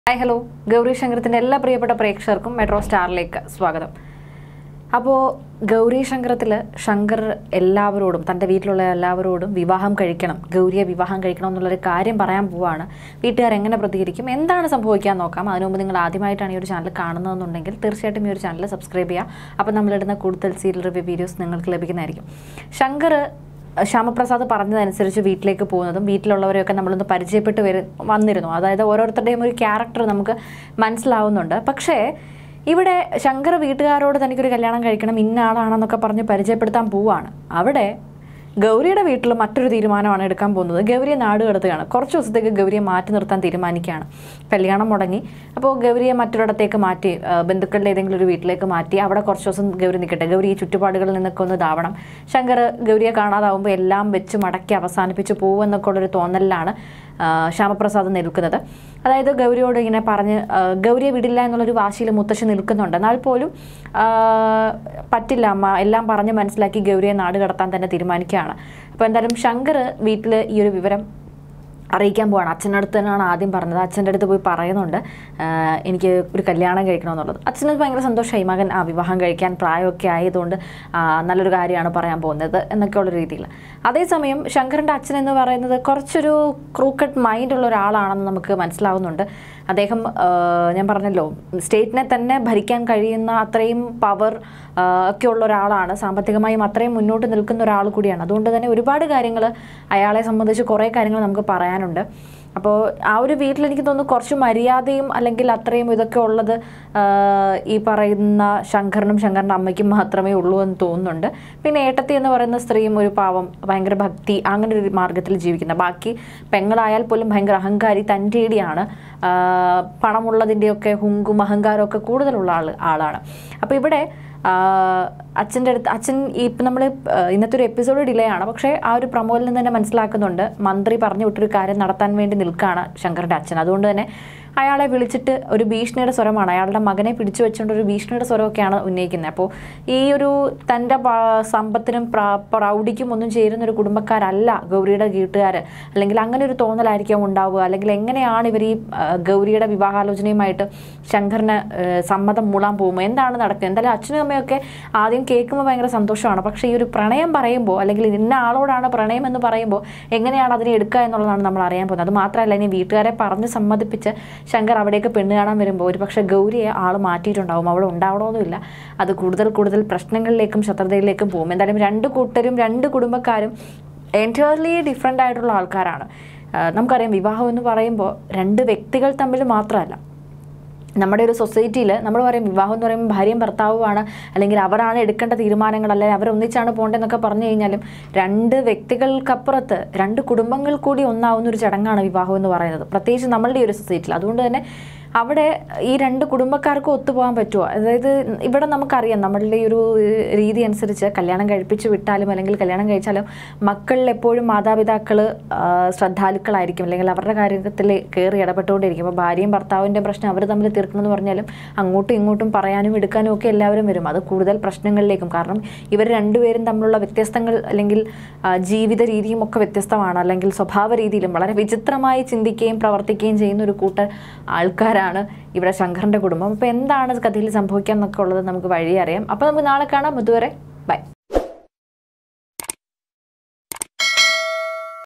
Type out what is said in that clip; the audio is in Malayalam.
ഹായ് ഹലോ ഗൗരി ശങ്കരത്തിൻ്റെ എല്ലാ പ്രിയപ്പെട്ട പ്രേക്ഷകർക്കും മെട്രോ സ്റ്റാറിലേക്ക് സ്വാഗതം അപ്പോൾ ഗൗരി ശങ്കരത്തിൽ ശങ്കർ എല്ലാവരോടും തൻ്റെ വീട്ടിലുള്ള എല്ലാവരോടും വിവാഹം കഴിക്കണം ഗൗരിയെ വിവാഹം കഴിക്കണം എന്നുള്ളൊരു കാര്യം പറയാൻ പോവാണ് വീട്ടുകാർ എങ്ങനെ പ്രതികരിക്കും എന്താണ് സംഭവിക്കാൻ നോക്കാം അതിനു മുമ്പ് നിങ്ങൾ ആദ്യമായിട്ടാണ് ഈ ഒരു ചാനൽ കാണുന്നതെന്നുണ്ടെങ്കിൽ തീർച്ചയായിട്ടും ഈ ഒരു ചാനൽ സബ്സ്ക്രൈബ് ചെയ്യുക അപ്പോൾ നമ്മളിടുന്ന കൂടുതൽ സീരിയൽ റിവ്യൂ വീഡിയോസ് നിങ്ങൾക്ക് ലഭിക്കുന്നതായിരിക്കും ശങ്കർ ശ്യാമപ്രസാദ് പറഞ്ഞതനുസരിച്ച് വീട്ടിലേക്ക് പോകുന്നതും വീട്ടിലുള്ളവരെയൊക്കെ നമ്മളൊന്ന് പരിചയപ്പെട്ട് വരും വന്നിരുന്നു അതായത് ഓരോരുത്തരുടെയും ഒരു ക്യാരക്ടർ നമുക്ക് മനസ്സിലാവുന്നുണ്ട് പക്ഷേ ഇവിടെ ശങ്കർ വീട്ടുകാരോട് തനിക്കൊരു കല്യാണം കഴിക്കണം ഇന്ന ആളാണെന്നൊക്കെ പറഞ്ഞ് പരിചയപ്പെടുത്താൻ പോവാണ് അവിടെ ഗൗരിയുടെ വീട്ടിൽ മറ്റൊരു തീരുമാനമാണ് എടുക്കാൻ പോകുന്നത് ഗൗരിയെ നാട് കടത്തുകയാണ് കുറച്ച് ദിവസത്തേക്ക് ഗൗരിയെ മാറ്റി നിർത്താൻ തീരുമാനിക്കുകയാണ് കല്യാണം മുടങ്ങി അപ്പോൾ ഗൗരിയെ മറ്റൊരിടത്തേക്ക് മാറ്റി ആ, ബന്ധുക്കളുടെ ഏതെങ്കിലും ഒരു വീട്ടിലേക്ക് മാറ്റി അവിടെ കുറച്ച് ദിവസം ഗൗരി നിൽക്കട്ടെ ഗൗരി ഈ ചുറ്റുപാടുകളിൽ നിന്നൊക്കെ ഒന്ന് ഇതാവണം ശങ്കർ ഗൗരിയെ കാണാതാവുമ്പോൾ എല്ലാം വെച്ച് മടക്കി അവസാനിപ്പിച്ച് പോകുമെന്നൊക്കെ ഉള്ളൊരു തോന്നലിലാണ് ആ, ശ്യാമപ്രസാദ് നിൽക്കുന്നത് അതായത് ഗൗരിയോട് ഇങ്ങനെ പറഞ്ഞ് ആ, ഗൗരിയെ വിടില്ല എന്നുള്ളൊരു വാശിയിൽ മുത്തശ്ശി നിൽക്കുന്നുണ്ട് എന്നാൽ പോലും ആ, പറ്റില്ല അമ്മ എല്ലാം പറഞ്ഞ് മനസ്സിലാക്കി ഗൗരിയെ നാട് കടത്താൻ തന്നെ തീരുമാനിക്കുകയാണ് അപ്പോൾ എന്തായാലും ശങ്കർ വീട്ടിൽ ഈ ഒരു വിവരം അറിയിക്കാൻ പോവാണ് അച്ഛൻ്റെ അടുത്ത് തന്നെയാണ് ആദ്യം പറഞ്ഞത് അച്ഛൻ്റെ അടുത്ത് പോയി പറയുന്നുണ്ട് ആ, എനിക്ക് ഒരു കല്യാണം കഴിക്കണമെന്നുള്ളത് അച്ഛന് ഭയങ്കര സന്തോഷമായി മകൻ ആ വിവാഹം കഴിക്കാൻ പ്രായമൊക്കെ ആയതുകൊണ്ട് ആ, നല്ലൊരു കാര്യമാണ് പറയാൻ പോകുന്നത് എന്നൊക്കെയുള്ള രീതിയിൽ അതേസമയം ശങ്കറിൻ്റെ അച്ഛൻ എന്ന് പറയുന്നത് കുറച്ചൊരു ക്രൂക്കട്ട് മൈൻഡുള്ള ഒരാളാണെന്ന് നമുക്ക് മനസ്സിലാവുന്നുണ്ട് അദ്ദേഹം ആ, ഞാൻ പറഞ്ഞല്ലോ സ്റ്റേറ്റിനെ തന്നെ ഭരിക്കാൻ കഴിയുന്ന അത്രയും പവർ ഒക്കെ ഉള്ള ഒരാളാണ് സാമ്പത്തികമായും അത്രയും മുന്നോട്ട് നിൽക്കുന്ന ഒരാൾ കൂടിയാണ് അതുകൊണ്ട് തന്നെ ഒരുപാട് കാര്യങ്ങൾ അയാളെ സംബന്ധിച്ച് കുറേ കാര്യങ്ങൾ നമുക്ക് പറയാനുണ്ട് അപ്പോൾ ആ ഒരു വീട്ടിൽ എനിക്ക് തോന്നുന്നു കുറച്ച് മര്യാദയും അല്ലെങ്കിൽ അത്രയും ഇതൊക്കെ ഉള്ളത് ആ, ഈ പറയുന്ന ശങ്കറിനും ശങ്കറിൻ്റെ അമ്മയ്ക്കും മാത്രമേ ഉള്ളൂ എന്ന് തോന്നുന്നുണ്ട് പിന്നെ ഏട്ടത്തി എന്ന് പറയുന്ന സ്ത്രീയും ഒരു പാവം ഭയങ്കര ഭക്തി അങ്ങനെ ഒരു മാർഗത്തിൽ ജീവിക്കുന്ന ബാക്കി പെങ്ങളായാൽ പോലും ഭയങ്കര അഹങ്കാരി തൻ്റെടിയാണ് പണമുള്ളതിൻ്റെയൊക്കെ ഹുങ്കും അഹങ്കാരമൊക്കെ കൂടുതലുള്ള ആൾ ആളാണ് അപ്പോൾ ഇവിടെ അച്ഛൻ്റെ അടുത്ത് അച്ഛൻ ഈ ഇപ്പം നമ്മൾ ഇന്നത്തെ ഒരു എപ്പിസോഡ് ഡിലേ ആണ് പക്ഷേ ആ ഒരു പ്രമോയിൽ നിന്ന് തന്നെ മനസ്സിലാക്കുന്നുണ്ട് മന്ത്രി പറഞ്ഞു വിട്ടൊരു കാര്യം നടത്താൻ വേണ്ടി നിൽക്കുകയാണ് ശങ്കറിൻ്റെ അച്ഛൻ അതുകൊണ്ട് തന്നെ അയാളെ വിളിച്ചിട്ട് ഒരു ഭീഷണിയുടെ സ്വരമാണ് അയാളുടെ മകനെ പിടിച്ചു വെച്ചുകൊണ്ട് ഒരു ഭീഷണിയുടെ സ്വരമൊക്കെയാണ് ഉന്നയിക്കുന്നത് അപ്പോൾ ഈ ഒരു തൻ്റെ പ- സമ്പത്തിനും പ്ര- പ്രൗഢിക്കും ഒന്നും ചേരുന്ന ഒരു കുടുംബക്കാരല്ല ഗൗരിയുടെ വീട്ടുകാർ അല്ലെങ്കിൽ അങ്ങനെ ഒരു തോന്നലായിരിക്കും ഉണ്ടാവുക അല്ലെങ്കിൽ എങ്ങനെയാണ് ഇവർ ഈ ആ, ഗൗരിയുടെ വിവാഹാലോചനയുമായിട്ട് ശങ്കറിന് ആ, സമ്മതം മൂളാൻ പോകുമ്പോൾ എന്താണ് നടക്കുന്നത് എന്തായാലും അച്ഛനും അമ്മയൊക്കെ ആദ്യം കേൾക്കുമ്പോൾ ഭയങ്കര സന്തോഷമാണ് പക്ഷേ ഈ ഒരു പ്രണയം പറയുമ്പോൾ അല്ലെങ്കിൽ ഇന്ന ആളോടാണ് പ്രണയം എന്ന് പറയുമ്പോൾ എങ്ങനെയാണ് അതിനെ എടുക്കുക എന്നുള്ളതാണ് നമ്മൾ അറിയാൻ പോകുന്നത് അത് മാത്രമല്ല ഇനി വീട്ടുകാരെ പറഞ്ഞ് സമ്മതിപ്പിച്ച് ശങ്കർ അവിടേക്ക് പെണ്ണ് കാണാൻ വരുമ്പോൾ ഒരു പക്ഷേ ഗൗരിയെ ആൾ മാറ്റിയിട്ടുണ്ടാവും അവൾ ഉണ്ടാവണമെന്നില്ല അത് കൂടുതൽ കൂടുതൽ പ്രശ്നങ്ങളിലേക്കും ശത്രുതയിലേക്കും പോകും എന്തായാലും രണ്ട് കൂട്ടരും രണ്ട് കുടുംബക്കാരും എൻറ്റയർലി ഡിഫറെൻ്റ് ആയിട്ടുള്ള ആൾക്കാരാണ് ആ, നമുക്കറിയാം വിവാഹം എന്ന് പറയുമ്പോൾ രണ്ട് വ്യക്തികൾ തമ്മിൽ മാത്രമല്ല നമ്മുടെ ഒരു സൊസൈറ്റിയിൽ നമ്മൾ പറയും വിവാഹം എന്ന് പറയുമ്പോൾ ഭാര്യയും ഭർത്താവുമാണ് അല്ലെങ്കിൽ അവരാണ് എടുക്കേണ്ട തീരുമാനങ്ങൾ അല്ലെങ്കിൽ അവർ ഒന്നിച്ചാണ് പോകേണ്ടതെന്നൊക്കെ പറഞ്ഞു കഴിഞ്ഞാലും രണ്ട് വ്യക്തികൾക്കപ്പുറത്ത് രണ്ട് കുടുംബങ്ങൾ കൂടി ഒന്നാവുന്ന ഒരു ചടങ്ങാണ് വിവാഹം എന്ന് പറയുന്നത് പ്രത്യേകിച്ച് നമ്മളുടെ ഈ ഒരു സൊസൈറ്റിയിൽ അതുകൊണ്ട് തന്നെ അവിടെ ഈ രണ്ട് കുടുംബക്കാർക്കും ഒത്തുപോകാൻ പറ്റുമോ അതായത് ഇവിടെ നമുക്കറിയാം നമ്മളുടെ ഈ ഒരു ഏഹ്, രീതി അനുസരിച്ച് കല്യാണം കഴിപ്പിച്ച് വിട്ടാലും അല്ലെങ്കിൽ കല്യാണം കഴിച്ചാലും മക്കളിൽ എപ്പോഴും മാതാപിതാക്കൾ ശ്രദ്ധാലുക്കളായിരിക്കും അല്ലെങ്കിൽ അവരുടെ കാര്യത്തിൽ കയറി ഇടപെട്ടുകൊണ്ടിരിക്കും അപ്പോൾ ഭാര്യയും ഭർത്താവിൻ്റെ പ്രശ്നം അവർ തമ്മിൽ തീർക്കണമെന്ന് പറഞ്ഞാലും അങ്ങോട്ടും ഇങ്ങോട്ടും പറയാനും എടുക്കാനും ഒക്കെ എല്ലാവരും വരും അത് കൂടുതൽ പ്രശ്നങ്ങളിലേക്കും കാരണം ഇവർ രണ്ടുപേരും തമ്മിലുള്ള വ്യത്യസ്തങ്ങൾ അല്ലെങ്കിൽ ആ, ജീവിത രീതിയും ഒക്കെ വ്യത്യസ്തമാണ് അല്ലെങ്കിൽ സ്വഭാവ രീതിയിലും വളരെ വിചിത്രമായി ചിന്തിക്കുകയും പ്രവർത്തിക്കുകയും ചെയ്യുന്ന ഒരു കൂട്ടർ ആൾക്കാരാണ് ഇവിടെ ശങ്കറിൻ്റെ കുടുംബം അപ്പോൾ എന്താണ് കഥയിൽ സംഭവിക്കുക എന്നൊക്കെ ഉള്ളത് നമുക്ക് വഴി അറിയാം അപ്പോൾ നമുക്ക് നാളെ കാണാം ഇതുവരെ ബൈ